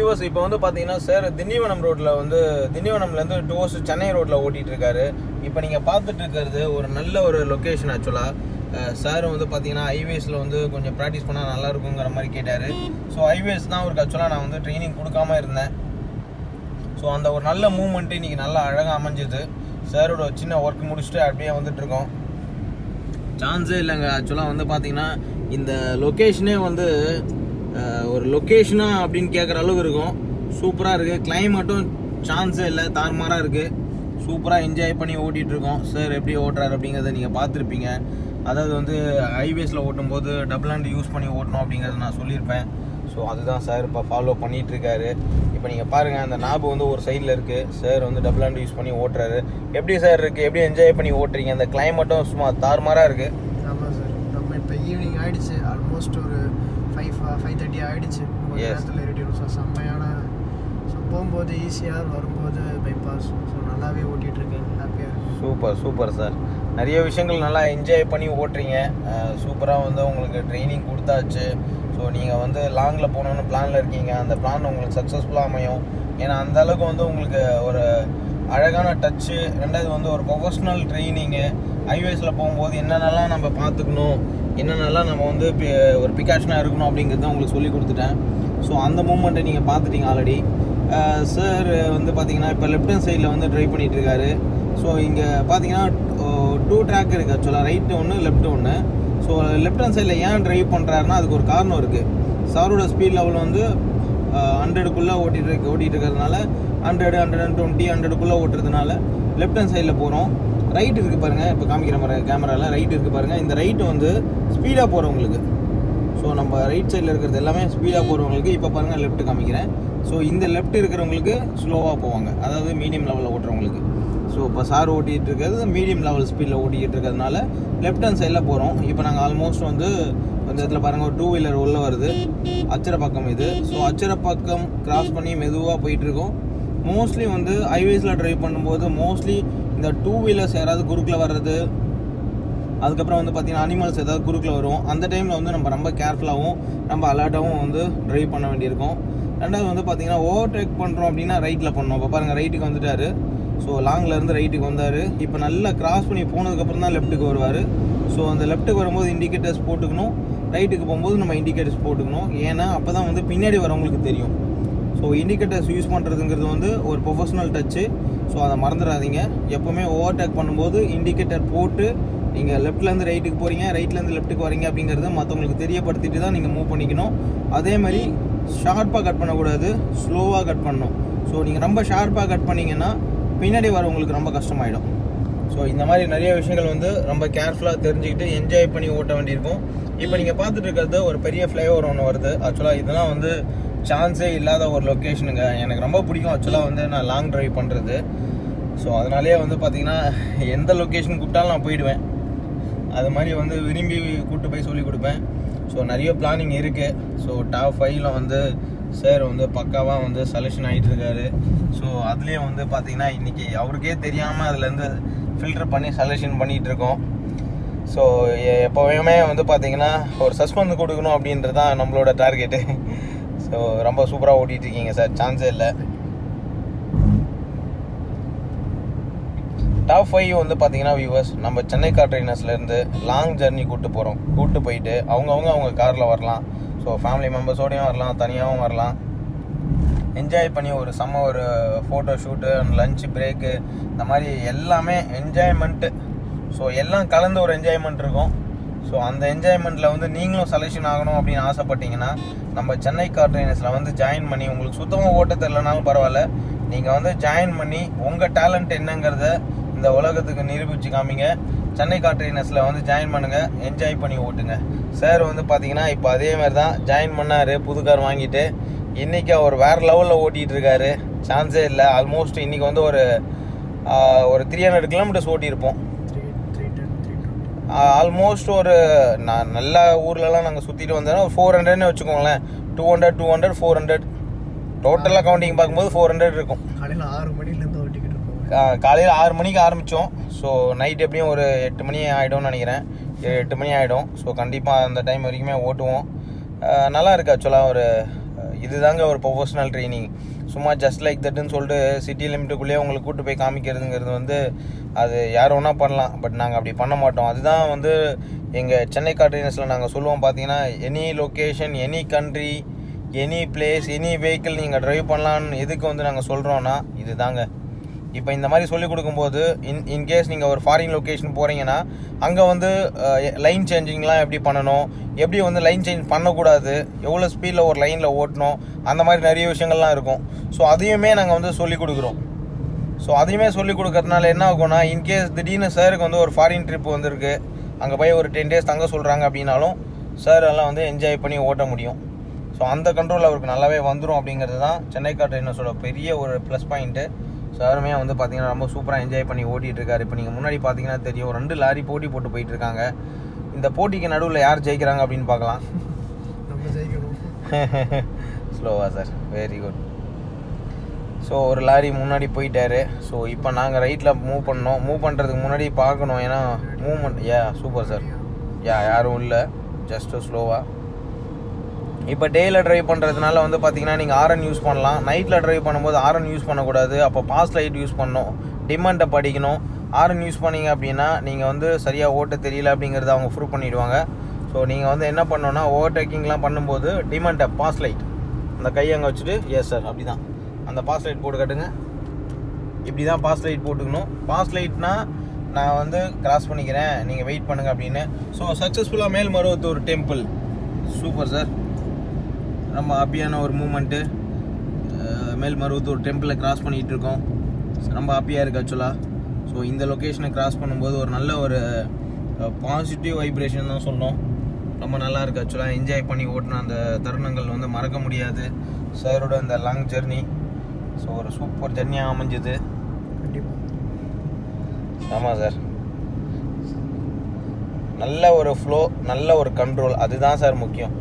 Viewers இப்போ வந்து பார்த்தீங்கன்னா சார் திண்டிவனம் ரோட்டில் வந்து திண்டிவனம்லேருந்து டோஸ் சென்னை ரோட்டில் ஓட்டிகிட்டு இருக்காரு இப்போ நீங்கள் பார்த்துட்டு இருக்கிறது ஒரு நல்ல ஒரு லொக்கேஷன் ஆக்சுவலாக சார் வந்து பார்த்தீங்கன்னா ஹைவேஸில் வந்து கொஞ்சம் ப்ராக்டிஸ் பண்ணால் நல்லா இருக்குங்கிற மாதிரி கேட்டார் ஸோ ஹைவேஸ் தான் அவருக்கு ஆக்சுவலாக நான் வந்து ட்ரைனிங் கொடுக்காம இருந்தேன் ஸோ அந்த ஒரு நல்ல மூமெண்ட்டு இன்றைக்கி நல்லா அழகாக அமைஞ்சுது சாரோட சின்ன ஒர்க் முடிச்சுட்டு அப்படியே வந்துட்டு இருக்கோம் சான்ஸே இல்லைங்க ஆக்சுவலாக வந்து பார்த்தீங்கன்னா இந்த லொக்கேஷனே வந்து அஹ், ஒரு லொக்கேஷனா அப்படின்னு கேட்குற அளவுக்கு இருக்கும் சூப்பராக இருக்குது கிளைமேட்டும் சான்ஸே இல்லை தாறுமாறாக இருக்குது சூப்பராக என்ஜாய் பண்ணி ஓட்டிகிட்டு இருக்கோம் சார் எப்படி ஓட்டுறாரு அப்படிங்கிறத நீங்கள் பார்த்துருப்பீங்க அதாவது வந்து ஹைவேஸில் ஓட்டும்போது டபுள் ஹேண்ட் யூஸ் பண்ணி ஓட்டணும் அப்படிங்கிறத நான் சொல்லியிருப்பேன் ஸோ அதுதான் சார் இப்போ ஃபாலோ பண்ணிட்டு இருக்காரு இப்போ நீங்கள் பாருங்கள் அந்த நாபு வந்து ஒரு சைடில் இருக்குது சார் வந்து டபுள் ஹேண்ட் யூஸ் பண்ணி ஓட்டுறாரு எப்படி சார் இருக்குது எப்படி என்ஜாய் பண்ணி ஓட்டுறீங்க அந்த கிளைமேட்டும் சும்மா தாறுமாறாக இருக்குது ஆமாம் சார் நம்ம இப்போ ஈவினிங் ஆயிடுச்சு ஆல்மோஸ்ட் ஒரு ஃபைவ் ஃபைவ் தேர்ட்டி ஆயிடுச்சு ஒரு Yes. நேரத்தில் ரெடி ஸோ செம்மையான ஸோ போகும்போது ஈஸியாக வரும்போது பைபாஸ் ஸோ நல்லாவே ஓட்டிகிட்டு இருக்கேன் ஹாப்பியாக இருக்கு சூப்பர் சூப்பர் சார் நிறைய விஷயங்கள் நல்லா என்ஜாய் பண்ணி ஓட்டுறீங்க சூப்பராக வந்து உங்களுக்கு ட்ரைனிங் கொடுத்தாச்சு ஸோ நீங்கள் வந்து லாங்கில் போகணுன்னு பிளானில் இருக்கீங்க அந்த பிளான் உங்களுக்கு சக்ஸஸ்ஃபுல்லாக அமையும் ஏன்னா அந்த அளவுக்கு வந்து உங்களுக்கு ஒரு அழகான டச்சு ரெண்டாவது வந்து ஒரு ப்ரொஃபஷ்னல் ட்ரைனிங்கு ஹைவேஸில் போகும்போது என்னென்னலாம் நம்ம பார்த்துக்கணும் என்னென்னலாம் நம்ம வந்து பி- ஒரு பிகாஷனாக இருக்கணும் அப்படிங்கிறத உங்களுக்கு சொல்லி கொடுத்துட்டேன் ஸோ அந்த மூமெண்ட்டை நீங்கள் பார்த்துட்டீங்க ஆல்ரெடி சார் வந்து பார்த்தீங்கன்னா இப்போ லெஃப்ட் ஹேண்ட் சைடில் வந்து ட்ரைவ் பண்ணிட்டு இருக்காரு ஸோ இங்கே பார்த்தீங்கன்னா டூ ட்ராக் இருக்குது ஆக்சுவலாக ரைட்டு ஒன்று லெஃப்ட் ஒன்று ஸோ லெஃப்ட் ஹேண்ட் சைடில் ஏன் ட்ரைவ் பண்ணுறாருன்னா அதுக்கு ஒரு காரணம் இருக்குது சாரோட ஸ்பீட் லெவல் வந்து ஹண்ட்ரடுக்குள்ளே ஓட்டிட்டு இருக்கு ஓட்டிகிட்டு இருக்கிறதுனால ஹண்ட்ரட் ஹண்ட்ரட் அண்ட் டுவெண்ட்டி ஹண்ட்ரடுக்குள்ளே ஓட்டுறதுனால லெஃப்ட் ஹேண்ட் சைடில் போகிறோம் ரைட் இருக்குது பாருங்கள் இப்போ காமிக்கிற பாருங்க கேமராவில் ரைட் இருக்குது பாருங்கள் இந்த ரைட்டு வந்து ஸ்பீடாக போகிறவங்களுக்கு ஸோ நம்ம ரைட் சைடில் இருக்கிறது எல்லாமே ஸ்பீடாக போகிறவங்களுக்கு இப்போ பாருங்கள் லெஃப்ட் காமிக்கிறேன் ஸோ இந்த லெஃப்ட் இருக்கிறவங்களுக்கு ஸ்லோவாக போவாங்க அதாவது மீடியம் லெவலில் ஓட்டுறவங்களுக்கு ஸோ இப்போ சார் ஓட்டிகிட்டு இருக்கிறது மீடியம் லெவல் ஸ்பீடில் ஓட்டிகிட்டு இருக்கிறதுனால லெஃப்ட் ஹேண்ட் சைடில் போகிறோம் இப்போ நாங்கள் ஆல்மோஸ்ட் வந்து இந்த இடத்துல பாருங்கள் ஒரு டூ வீலர் உள்ளே வருது அச்சரப்பாக்கம் இது ஸோ அச்சரப்பாக்கம் கிராஸ் பண்ணி மெதுவாக போயிட்டுருக்கோம் மோஸ்ட்லி வந்து ஹைவேஸில் ட்ரைவ் பண்ணும்போது மோஸ்ட்லி இந்த டூ வீலர்ஸ் யாராவது குறுக்கில் வர்றது அதுக்கப்புறம் வந்து பார்த்தீங்கன்னா அனிமல்ஸ் ஏதாவது குறுக்கில் வரும் அந்த டைமில் வந்து நம்ம ரொம்ப கேர்ஃபுல்லாகவும் ரொம்ப அலர்ட்டாகவும் வந்து ட்ரைவ் பண்ண வேண்டியிருக்கும் ரெண்டாவது வந்து பார்த்தீங்கன்னா ஓவர்டேக் பண்ணுறோம் அப்படின்னா ரைட்டில் பண்ணோம் இப்போ பாருங்கள் ரைட்டுக்கு வந்துட்டாரு ஸோ லாங்கில் இருந்து ரைட்டுக்கு வந்தார் இப்போ நல்லா கிராஸ் பண்ணி போனதுக்கப்புறம் தான் லெஃப்ட்டுக்கு வருவார் ஸோ அந்த லெஃப்ட்டுக்கு வரும்போது இண்டிகேட்டர்ஸ் போட்டுக்கணும் ரைட்டுக்கு போகும்போது நம்ம இண்டிகேட்டர்ஸ் போட்டுக்கணும் ஏன்னா அப்போ தான் வந்து பின்னாடி வரவங்களுக்கு தெரியும் ஸோ இண்டிகேட்டர்ஸ் யூஸ் பண்ணுறதுங்கிறது வந்து ஒரு ப்ரொஃபஷனல் டச்சு ஸோ அதை மறந்துடாதீங்க எப்போவுமே ஓவர்டேக் பண்ணும்போது இண்டிகேட்டர் போட்டு நீங்கள் லெஃப்ட்லேருந்து ரைட்டுக்கு போகிறீங்க ரைட்லேருந்து லெஃப்ட்டுக்கு வரீங்க அப்படிங்கிறத மற்றவங்களுக்கு தெரியப்படுத்திட்டு தான் நீங்கள் மூவ் பண்ணிக்கணும் அதே மாதிரி ஷார்ப்பாக கட் பண்ணக்கூடாது ஸ்லோவாக கட் பண்ணணும் ஸோ நீங்கள் ரொம்ப ஷார்ப்பாக கட் பண்ணீங்கன்னா பின்னாடி வரவங்களுக்கு ரொம்ப கஷ்டமாயிடும் ஸோ இந்த மாதிரி நிறைய விஷயங்கள் வந்து ரொம்ப கேர்ஃபுல்லாக தெரிஞ்சுக்கிட்டு என்ஜாய் பண்ணி ஓட்ட வேண்டியிருக்கும் இப்போ நீங்கள் பார்த்துட்டு இருக்கிறது ஒரு பெரிய ஃப்ளைஓவர் ஒன்று வருது ஆக்சுவலாக இதெல்லாம் வந்து சான்ஸே இல்லாத ஒரு லொக்கேஷனுங்க எனக்கு ரொம்ப பிடிக்கும் ஆக்சுவலாக வந்து நான் லாங் டிரைவ் பண்ணுறது ஸோ அதனாலேயே வந்து பார்த்தீங்கன்னா எந்த லொக்கேஷன் கூப்பிட்டாலும் நான் போயிடுவேன் அது மாதிரி வந்து விரும்பி கூப்பிட்டு போய் சொல்லி கொடுப்பேன் ஸோ நிறைய பிளானிங் இருக்குது ஸோ டாப் ஃபைவ்ல வந்து சார் வந்து பக்காவாக வந்து செலெக்ஷன் ஆகிட்டு இருக்காரு ஸோ அதுலேயும் வந்து பார்த்தீங்கன்னா இன்றைக்கி அவருக்கே தெரியாமல் அதுலேருந்து ஃபில்டர் பண்ணி செலெக்ஷன் பண்ணிகிட்டு இருக்கோம் ஸோ எப்போவுமே வந்து பார்த்தீங்கன்னா ஒரு சஸ்பெண்ட் கொடுக்கணும் அப்படின்றது தான் நம்மளோட டார்கெட்டு ஸோ ரொம்ப சூப்பராக ஓட்டிகிட்டு இருக்கீங்க சார் சான்ஸே இல்லை டாப் ஃபைவ் வந்து பார்த்தீங்கன்னா வியூவர்ஸ் நம்ம சென்னை கார் ட்ரைனர்ஸ்லேருந்து லாங் ஜர்னி கூப்பிட்டு போகிறோம் கூப்பிட்டு போயிட்டு அவங்கவுங்க அவங்க காரில் வரலாம் ஸோ ஃபேமிலி மெம்பர்ஸோடையும் வரலாம் தனியாகவும் வரலாம் என்ஜாய் பண்ணி ஒரு செம்ம ஒரு ஃபோட்டோ ஷூட்டு லஞ்ச் பிரேக்கு இந்த மாதிரி எல்லாமே என்ஜாய்மெண்ட்டு ஸோ எல்லாம் கலந்து ஒரு என்ஜாய்மெண்ட் இருக்கும் ஸோ அந்த என்ஜாய்மெண்ட்டில் வந்து நீங்களும் செலெக்ஷன் ஆகணும் அப்படின்னு ஆசைப்பட்டீங்கன்னா நம்ம சென்னை கார் ட்ரைனர்ஸில் வந்து ஜாயின் பண்ணி உங்களுக்கு சுத்தமாக ஓட்ட தெரிலனாலும் பரவாயில்ல நீங்கள் வந்து ஜாயின் பண்ணி உங்கள் டேலண்ட் என்னங்கிறத இந்த உலகத்துக்கு நிரூபித்து காமிங்க சென்னை கார் ட்ரைனர்ஸில் வந்து ஜாயின் பண்ணுங்கள் என்ஜாய் பண்ணி ஓட்டுங்க சார் வந்து பார்த்தீங்கன்னா இப்போ அதே மாதிரி தான் ஜாயின் பண்ணார் புது கார் வாங்கிட்டு இன்றைக்கி அவர் வேறு லெவலில் ஓட்டிகிட்டு இருக்காரு சான்ஸே இல்லை ஆல்மோஸ்ட் இன்றைக்கி வந்து ஒரு ஆஹ், ஒரு த்ரீ ஹண்ட்ரட் கிலோமீட்டர்ஸ் ஓட்டியிருப்போம் three three ten three twenty almost ஒரு நான் நல்ல ஊர்லலாம் நாங்கள் சுற்றிட்டு வந்தோன்னா ஒரு ஃபோர் ஹண்ட்ரட்னு வச்சுக்கோங்களேன் two hundred two hundred four hundred டோட்டலாக கவுண்டிங் பார்க்கும்போது ஃபோர் ஹண்ட்ரட் இருக்கும் காலையில் ஆறு மணிலேருந்து ஓட்டிக்கிட்டு இருக்கோம் காலையில் ஆறு மணிக்கு ஆரம்பித்தோம் ஸோ நைட் எப்படியும் ஒரு எட்டு மணி ஆகிடும்னு நினைக்கிறேன் ஏ- எட்டு மணி ஆகிடும் ஸோ கண்டிப்பாக அந்த டைம் வரைக்குமே ஓட்டுவோம் ஆஹ் நல்லா இருக்கு ஆக்சுவலாக ஒரு இதுதாங்க ஒரு ப்ரொஃபஷனல் ட்ரைனிங் சும்மா ஜஸ்ட் லைக் தட்டுன்னு சொல்லிட்டு சிட்டி லிமிட்டுக்குள்ளேயே உங்களை கூட்டு போய் காமிக்கிறதுங்கிறது வந்து அது யார் வேணால் பண்ணலாம் பட் நாங்கள் அப்படி பண்ண மாட்டோம் அதுதான் வந்து எங்கள் சென்னை கார் ட்ரைனர்ஸில் நாங்கள் சொல்லுவோம் பார்த்தீங்கன்னா any location any country any place any vehicle நீங்கள் ட்ரைவ் பண்ணலான்னு எதுக்கு வந்து நாங்கள் சொல்கிறோன்னா இதுதாங்க இப்போ இந்த மாதிரி சொல்லிக் கொடுக்கும்போது இன் இன்கேஸ் நீங்கள் ஒரு ஃபாரின் லொக்கேஷன் போகிறீங்கன்னா அங்கே வந்து லைன் சேஞ்சிங்லாம் எப்படி பண்ணணும் எப்படி வந்து லைன் சேஞ்ச் பண்ணக்கூடாது எவ்வளோ ஸ்பீடில் ஒரு லைனில் ஓட்டணும் அந்த மாதிரி நிறைய விஷயங்கள்லாம் இருக்கும் ஸோ அதையுமே நாங்கள் வந்து சொல்லிக் கொடுக்குறோம் ஸோ அதையுமே சொல்லிக் கொடுக்கறதுனால என்ன ஆகும்னா இன்கேஸ் திடீர்னு சாருக்கு வந்து ஒரு ஃபாரின் ட்ரிப் வந்திருக்கு அங்கே போய் ஒரு டென் டேஸ் தங்க சொல்கிறாங்க அப்படின்னாலும் சார் எல்லாம் வந்து என்ஜாய் பண்ணி ஓட்ட முடியும் ஸோ அந்த கண்ட்ரோல் அவருக்கு நல்லாவே வந்துடும் அப்படிங்கிறது தான் சென்னை கார் ட்ரைனர்ஸோட பெரிய ஒரு ப்ளஸ் பாயிண்ட்டு சாருமே வந்து பார்த்தீங்கன்னா ரொம்ப சூப்பராக என்ஜாய் பண்ணி ஓட்டிகிட்டு இருக்காரு இப்போ நீங்கள் முன்னாடி பார்த்தீங்கன்னா தெரியும் ரெண்டு லாரி போட்டி போட்டு போயிட்டு இருக்காங்க இந்த போட்டிக்கு நடுவில் யார் ஜெயிக்கிறாங்க அப்படின்னு பார்க்கலாம் நம்ம ஜெயிக்கணும் ஸ்லோவா சார் வெரி குட் ஸோ ஒரு லாரி முன்னாடி போயிட்டாரு ஸோ இப்போ நாங்கள் ரைட்டில் மூவ் பண்ணோம் மூவ் பண்ணுறதுக்கு முன்னாடி பார்க்கணும் ஏன்னா movement yeah super sir yeah யாரும் இல்லை ஜஸ்ட்டு ஸ்லோவாக இப்போ டேயில் ட்ரைவ் பண்ணுறதுனால வந்து பார்த்தீங்கன்னா நீங்கள் ஆர்என் யூஸ் பண்ணலாம் நைட்டில் ட்ரைவ் பண்ணும்போது ஆர்என் யூஸ் பண்ணக்கூடாது அப்போ பாஸ் லைட் யூஸ் பண்ணணும் டிமாண்டை படிக்கணும் ஆர்என் யூஸ் பண்ணீங்க அப்படின்னா நீங்கள் வந்து சரியாக ஓட்ட தெரியல அப்படிங்கிறத அவங்க ப்ரூவ் பண்ணிடுவாங்க ஸோ நீங்கள் வந்து என்ன பண்ணணும்னா ஓவர்டேக்கிங்லாம் பண்ணும்போது டிமாண்டை பாஸ் லைட் அந்த கையை அங்கே வச்சுட்டு எஸ் சார் அப்படி தான் அந்த பாஸ் லைட் போட்டு கட்டுங்க இப்படி தான் பாஸ் லைட் போட்டுக்கணும் பாஸ் லைட்னா நான் வந்து கிராஸ் பண்ணிக்கிறேன் நீங்கள் வெயிட் பண்ணுங்க அப்படின்னு ஸோ சக்ஸஸ்ஃபுல்லாக மேல் மருவத்தூர் டெம்பிள் சூப்பர் சார் ரொம்ப ஹாப்பியான ஒரு மூமெண்ட்டு மேல் மருவத்தூர் டெம்பிளை கிராஸ் பண்ணிகிட்டு இருக்கோம் ரொம்ப ஹாப்பியாக இருக்குது ஆக்சுவலாக ஸோ இந்த லொக்கேஷனை கிராஸ் பண்ணும்போது ஒரு நல்ல ஒரு பாசிட்டிவ் வைப்ரேஷன் தான் சொன்னோம் ரொம்ப நல்லா இருக்குது ஆக்சுவலாக என்ஜாய் பண்ணி ஓட்டின அந்த தருணங்கள் வந்து மறக்க முடியாது சாரோட அந்த லாங் ஜெர்னி ஸோ ஒரு சூப்பர் ஜெர்னியாக அமைஞ்சுது கண்டிப்பாக ஆமாம் சார் நல்ல ஒரு ஃப்ளோ நல்ல ஒரு கண்ட்ரோல் அதுதான் சார் முக்கியம்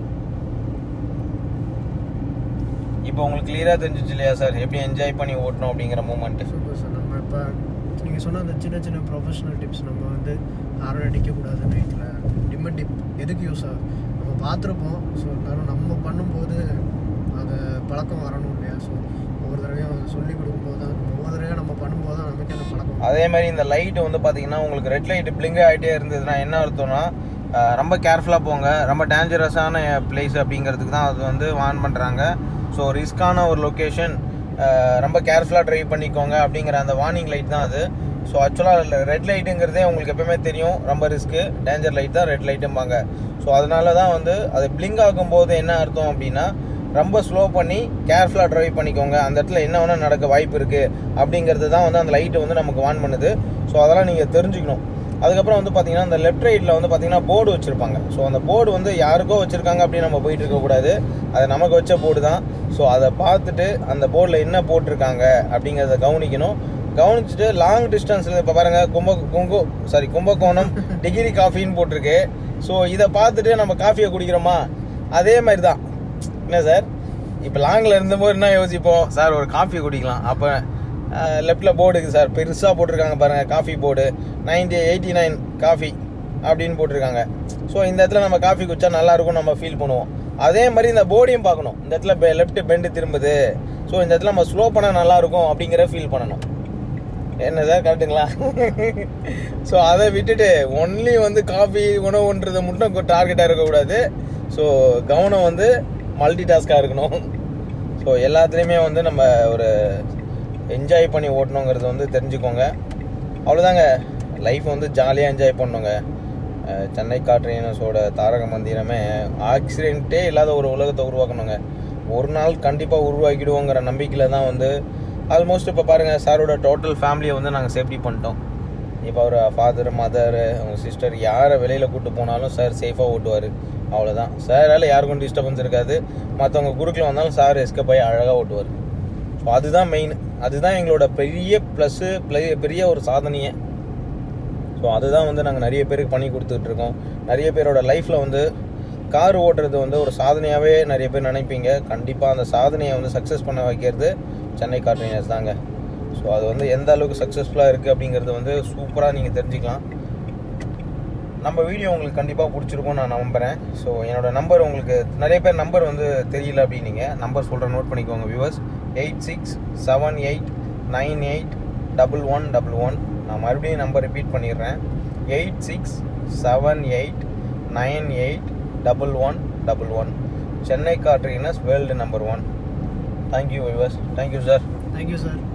இப்போ உங்களுக்கு கிளியராக தெரிஞ்சிச்சு இல்லையா சார் எப்படி என்ஜாய் பண்ணி ஓட்டணும் அப்படிங்கிற மூமெண்ட்டு சூப்பர் சார் நம்ம இப்போ நீங்கள் சொன்ன அந்த சின்ன சின்ன ப்ரொஃபஷனல் டிப்ஸ் நம்ம வந்து யாரும் அடிக்கக்கூடாது நைட்டில் டிம்மன் டிப் எதுக்கு யூஸ் ஆகும் நம்ம பார்த்துருப்போம் ஸோ இருந்தாலும் நம்ம பண்ணும்போது அது பழக்கம் வரணும் இல்லையா ஸோ ஒவ்வொரு தடவையும் அதை சொல்லி கொடுக்கும்போது தான் நம்ம ஒவ்வொரு தடவையும் நம்ம பண்ணும்போது தான் நமக்கு அந்த பழக்கம் வரும். அதே மாதிரி இந்த லைட் வந்து பார்த்தீங்கன்னா உங்களுக்கு ரெட் லைட் பிளிங்க் ஆகிட்டே இருந்ததுன்னா என்ன அர்த்தம்னா அஹ், ரொம்ப கேர்ஃபுல்லாக போங்க ரொம்ப டேஞ்சரஸான பிளேஸ் அப்படிங்கிறதுக்கு தான் அது வந்து வார்ன் பண்ணுறாங்க ஸோ ரிஸ்க்கான ஒரு லொக்கேஷன் ரொம்ப கேர்ஃபுல்லாக ட்ரைவ் பண்ணிக்கோங்க அப்படிங்கிற அந்த வார்னிங் லைட் தான் அது ஸோ ஆக்சுவலாக ரெட் லைட்டுங்கிறதே உங்களுக்கு எப்பவுமே தெரியும் ரொம்ப ரிஸ்க்கு டேஞ்சர் லைட் தான் ரெட் லைட்டும்பாங்க ஸோ அதனால தான் வந்து அது பிளிங்க் ஆகும்போது என்ன அர்த்தம் அப்படின்னா ரொம்ப ஸ்லோ பண்ணி கேர்ஃபுல்லாக ட்ரைவ் பண்ணிக்கோங்க அந்த இடத்துல என்ன வேணால் நடக்க வாய்ப்பு இருக்குது அப்படிங்கிறது தான் வந்து அந்த லைட்டு வந்து நமக்கு வான் பண்ணுது ஸோ அதெல்லாம் நீங்கள் தெரிஞ்சுக்கணும் அதுக்கப்புறம் வந்து பார்த்தீங்கன்னா அந்த லெஃப்ட் ரைட்டில் வந்து பார்த்தீங்கன்னா போர்டு வச்சுருப்பாங்க ஸோ அந்த போர்டு வந்து யாருக்கோ வச்சுருக்காங்க அப்படின்னு நம்ம போயிட்டு இருக்கக்கூடாது அது நமக்கு வச்ச போர்டு தான் ஸோ அதை பார்த்துட்டு அந்த போர்டில் என்ன போட்டிருக்காங்க அப்படிங்கிறத கவனிக்கணும் கவனிச்சுட்டு லாங் டிஸ்டன்ஸில் இப்போ பாருங்கள் கும்ப குங்கு சாரி கும்பகோணம் டிகிரி காஃபின்னு போட்டிருக்கு ஸோ இதை பார்த்துட்டு நம்ம காஃபியை குடிக்கிறோமா அதே மாதிரி தான் என்ன சார் இப்போ லாங்கில் இருந்தபோது என்ன யோசிப்போம் சார் ஒரு காஃபி குடிக்கலாம் அப்போ லெஃப்டில் போர்டு இருக்குது சார் பெருசாக போட்டிருக்காங்க பாருங்கள் coffee board ninety eighty nine coffee அப்படின்னு போட்டிருக்காங்க ஸோ இந்த இடத்துல நம்ம காஃபி குடிச்சா நல்லா இருக்கும் நம்ம ஃபீல் பண்ணுவோம் அதே மாதிரி இந்த போர்டையும் பார்க்கணும் இந்த இடத்துல லெஃப்ட் பெண்டு திரும்புது ஸோ இந்த இடத்துல நம்ம ஸ்லோ பண்ணால் நல்லா இருக்கும் அப்படிங்கிற ஃபீல் பண்ணணும் என்ன சார் கரெக்டுங்களா ஸோ அதை விட்டுட்டு ஒன்லி வந்து காஃபி உணவுன்றதை மட்டும் டார்கெட்டாக இருக்கக்கூடாது ஸோ கவனம் வந்து மல்டி டாஸ்காக இருக்கணும் ஸோ எல்லாத்துலேயுமே வந்து நம்ம ஒரு என்ஜாய் பண்ணி ஓட்டணுங்கிறது வந்து தெரிஞ்சுக்கோங்க அவ்வளோதாங்க லைஃப் வந்து ஜாலியாக என்ஜாய் பண்ணணுங்க அஹ் சென்னை காட்ரேனஸோட தாரக மந்திரமே ஆக்சிடென்ட்டே இல்லாத ஒரு உலகத்தை உருவாக்கணுங்க ஒரு நாள் கண்டிப்பாக உருவாக்கிடுவோங்கிற நம்பிக்கையில் தான் வந்து ஆல்மோஸ்ட் இப்போ பாருங்கள் சாரோட டோட்டல் ஃபேமிலியை வந்து நாங்கள் சேஃப்டி பண்ணிட்டோம் இப்போ அவர் ஃபாதர் மதர் அவங்க சிஸ்டர் யாரை வெளியில் கூட்டு போனாலும் சார் சேஃபாக ஓட்டுவார் அவ்வளோதான் சாரால் யாருக்கும் டிஸ்டர்பன்ஸ் இருக்காது மற்றவங்க குறுக்கில் வந்தாலும் சார் எஸ்கப் ஆகி அழகாக ஓட்டுவார் ஸோ அதுதான் மெயின் அதுதான் எங்களோட பெரிய ப்ளஸ்ஸு பெரிய ஒரு சாதனையே ஸோ அதுதான் வந்து நாங்கள் நிறைய பேருக்கு பண்ணி கொடுத்துட்ருக்கோம் நிறைய பேரோட லைஃப்பில் வந்து கார் ஓட்டுறது வந்து ஒரு சாதனையாகவே நிறைய பேர் நினைப்பீங்க கண்டிப்பாக அந்த சாதனையை வந்து சக்ஸஸ் பண்ண வைக்கிறது சென்னை கார் ட்ரைனர்ஸ் தாங்க ஸோ அது வந்து எந்த அளவுக்கு சக்ஸஸ்ஃபுல்லாக இருக்குது அப்படிங்கிறது வந்து சூப்பராக நீங்கள் தெரிஞ்சுக்கலாம் நம்ம வீடியோ உங்களுக்கு கண்டிப்பாக பிடிச்சிருக்கும் நான் நம்புகிறேன் ஸோ என்னோட நம்பர் உங்களுக்கு நிறைய பேர் நம்பர் வந்து தெரியல அப்படின்னீங்க நம்பர் சொல்கிறேன் நோட் பண்ணிக்கோங்க viewers eight six seven eight nine eight double one double one நான் மறுபடியும் நம்பர் ரிப்பீட் பண்ணிடுறேன் eight six seven eight nine eight double one double one Chennai car trainers world number one thank you viewers thank you sir thank you sir